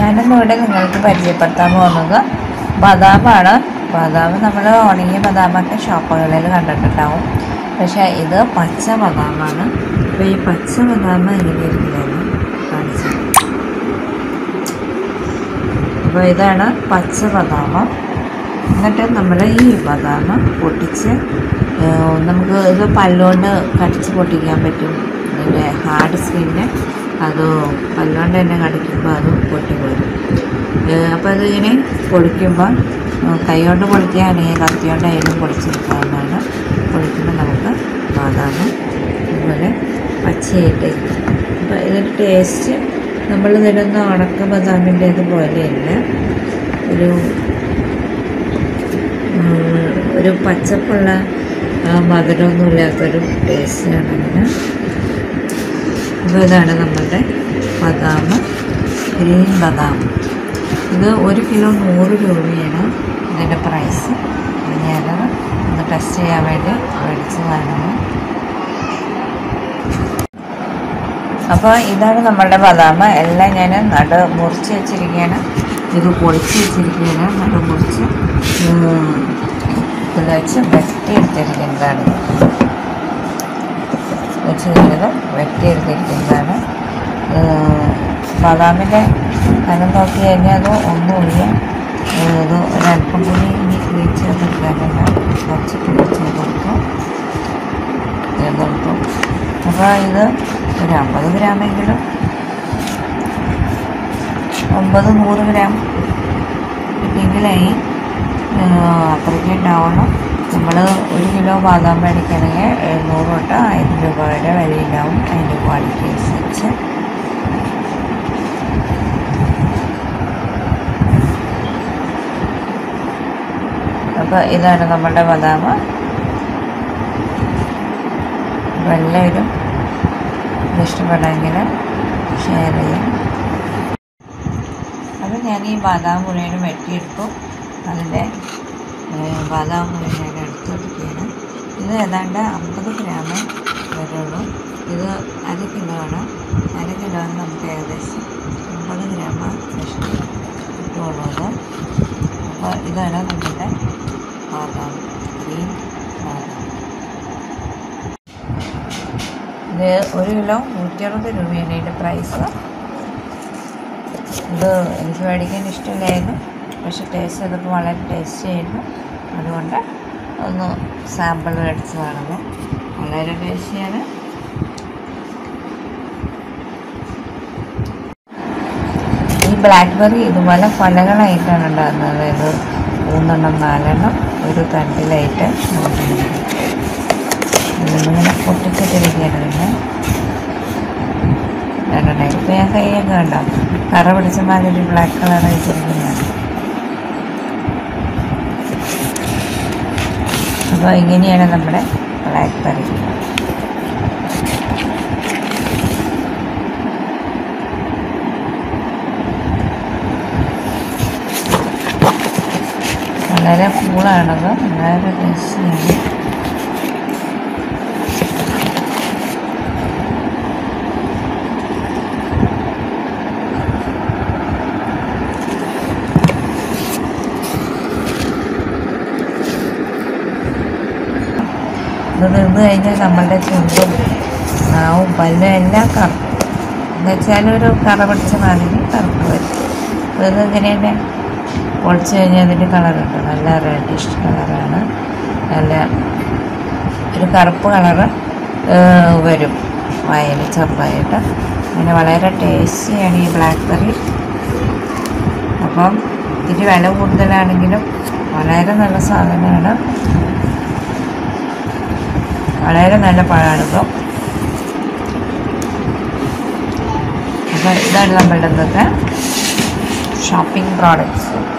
ഞാനിന്നിവിടെ നിങ്ങൾക്ക് പരിചയപ്പെടുത്താൻ പോകുന്നത് ബദാമാണ് ബദാം നമ്മൾ ഉണങ്ങിയ ബദാമൊക്കെ ഷോപ്പുകളിൽ കണ്ടിട്ടുണ്ടാവും പക്ഷേ ഇത് പച്ച ബദാമാണ് അപ്പോൾ ഈ പച്ച ബദാം എങ്ങനെയിരിക്കുന്നതെന്ന് കാണിച്ചു അപ്പോൾ ഇതാണ് പച്ച ബദാം എന്നിട്ട് നമ്മൾ ഈ ബദാം പൊട്ടിച്ച് ഏഹ്, നമുക്ക് ഇത് പല്ലുകൊണ്ട് കടിച്ച് പൊട്ടിക്കാൻ പറ്റും പിന്നെ ഹാർഡ് സ്കിന്ന് അത് പല്ലുകൊണ്ട് തന്നെ കടിക്കുമ്പോൾ അത് പൊട്ടി പോരും ഏഹ്, അപ്പോൾ അതിങ്ങനെ പൊളിക്കുമ്പോൾ ഏഹ്, കൈ കൊണ്ട് പൊളിക്കുകയാണെങ്കിൽ കത്തി കൊണ്ടായാലും പൊളിച്ചെടുക്കാവുന്നതാണ് പൊളിക്കുമ്പോൾ നമുക്ക് ബദാം അതുപോലെ പച്ചയായിട്ട് അപ്പോൾ ഇതിൻ്റെ ടേസ്റ്റ് നമ്മൾ തരുന്ന ഉണക്ക ബദാമിൻ്റെ ഇതുപോലെയല്ല ഒരു ഉം, ഒരു പച്ചപ്പുള്ള ആ, മധുരമൊന്നും ഇല്ലാത്തൊരു ടേസ്റ്റാണ് അതിന് അപ്പോൾ ഇതാണ് നമ്മളുടെ ബദാം ഗ്രീൻ ബദാം ഇത് ഒരു കിലോ നൂറ് രൂപയാണ് ഇതിൻ്റെ പ്രൈസ് ഞാനത് ഒന്ന് ടെസ്റ്റ് ചെയ്യാൻ വേണ്ടി മേടിച്ചതാണ് അപ്പോൾ ഇതാണ് നമ്മളുടെ ബദാം എല്ലാം ഞാൻ നട മുറിച്ച് വെച്ചിരിക്കുകയാണ് ഇത് പൊളിച്ച് വെച്ചിരിക്കുകയാണ് നട മുറിച്ച് ഉം, ഇത് വെച്ച് വെട്ടി എടുത്തിരിക്കുന്നതാണ് വെച്ച് കഴിഞ്ഞത് വെട്ടി എടുത്തിരിക്കുന്നതാണ് ഉം, ബദാമിൻ്റെ കനം നോക്കി കഴിഞ്ഞാൽ അത് ഒന്നുമില്ല ഉം, ഇത് ഒരല്പം കൂടി ഇനി ക്ലീൻ ചെയ്തെടുക്കാനുള്ള കുറച്ച് ക്ലീൻ ചെയ്ത് കൊടുത്തു ചെയ്തെടുത്തു അപ്പോൾ ഇത് ഒരു അമ്പത് ഗ്രാമെങ്കിലും ഒമ്പത് നൂറ് ഗ്രാം കിട്ടിയെങ്കിലായി അത്രയ്ക്ക് ഉണ്ടാവണം നമ്മൾ ഒരു കിലോ ബാദാം മേടിക്കണമെങ്കിൽ എഴുന്നൂറ് തൊട്ട് ആയിരം രൂപ വരെ വിലയുണ്ടാവും അതിൻ്റെ ക്വാളിറ്റി അനുസരിച്ച് അപ്പോൾ ഇതാണ് നമ്മളുടെ ബദാം അപ്പോൾ എല്ലാവരും ഇത് ഇഷ്ടപ്പെടെങ്കിൽ ഷെയർ ചെയ്യാം അപ്പോൾ ഞാൻ ഈ ബാദാം മുഴുവനും വെട്ടിയെടുത്തു അതിൻ്റെ ഏഹ്, ബാദാം മുഴുവൻ ഞാൻ എടുത്തെടുക്കുകയാണ് ഇത് ഏതാണ്ട് അമ്പത് ഗ്രാം വരുള്ളൂ ഇത് അര കിലോ ആണ് അര കിലോന് നമുക്ക് ഏകദേശം അമ്പത് ഗ്രാം വിഷം കിട്ടുള്ളത് അപ്പോൾ ഇതാണ് നമ്മുടെ ബാദാം ഗ്രീൻ ബാദാം ഇത് ഒരു കിലോ നൂറ്റി അറുപത് രൂപയാണ് ഇതിൻ്റെ പ്രൈസ് ഇത് എനിക്ക് മേടിക്കാൻ ഇഷ്ടമില്ലായിരുന്നു പക്ഷെ ടേസ്റ്റ് ചെയ്തപ്പോൾ വളരെ ടേസ്റ്റി ആയിരുന്നു അതുകൊണ്ട് ഒന്ന് സാമ്പിൾ മേടിച്ചതാണത് വളരെ ടേസ്റ്റിയാണ് ഈ ബ്ലാക്ക്ബെറി ഇതുപോലെ കൊലകളായിട്ടാണ് ഉണ്ടാകുന്നത് അതായത് മൂന്നെണ്ണം നാലെണ്ണം ഒരു തണ്ടിലായിട്ട് ഇതിങ്ങനെ പൊട്ടിച്ചിട്ടിരിക്കുകയാണ് പിന്നെ രണ്ടെണ്ണം ഇപ്പം ഞാൻ കൈയൊക്കെ കണ്ടോ കറ പിടിച്ച മാതിരി ബ്ലാക്ക് കളർ വെച്ചിരിക്കുന്നതാണ് അപ്പോൾ ഇങ്ങനെയാണ് നമ്മുടെ ബ്ലാക്ക് ബെറി വളരെ കൂളാണത് വളരെ ടേസ്റ്റിയാണ് ഇത് തിന്ന് കഴിഞ്ഞാൽ നമ്മളുടെ ചുണ്ടും നാവും പല്ലും എല്ലാം കറുക്കും എന്ന് വെച്ചാൽ ഒരു കറ പിടിച്ച മാതിരി കറുപ്പ് വരും അപ്പോൾ ഇത് ഇങ്ങനെ തന്നെ പൊളിച്ച് കഴിഞ്ഞാൽ അതിൻ്റെ കളറുണ്ട് നല്ല റെഡിഷ് കളറാണ് നല്ല ഒരു കറുപ്പ് കളറ് വരും വായിൽ ചെറുതായിട്ട് അങ്ങനെ വളരെ ടേസ്റ്റിയാണ് ഈ ബ്ലാക്ക് ബെറി അപ്പം ഇത്തിരി വില കൂടുതലാണെങ്കിലും വളരെ നല്ല സാധനമാണ് വളരെ നല്ല പഴമാണിത് അപ്പോൾ ഇതാണ് നമ്മളുടെ ഇന്നത്തെ ഷോപ്പിംഗ് പ്രോഡക്റ്റ്സ്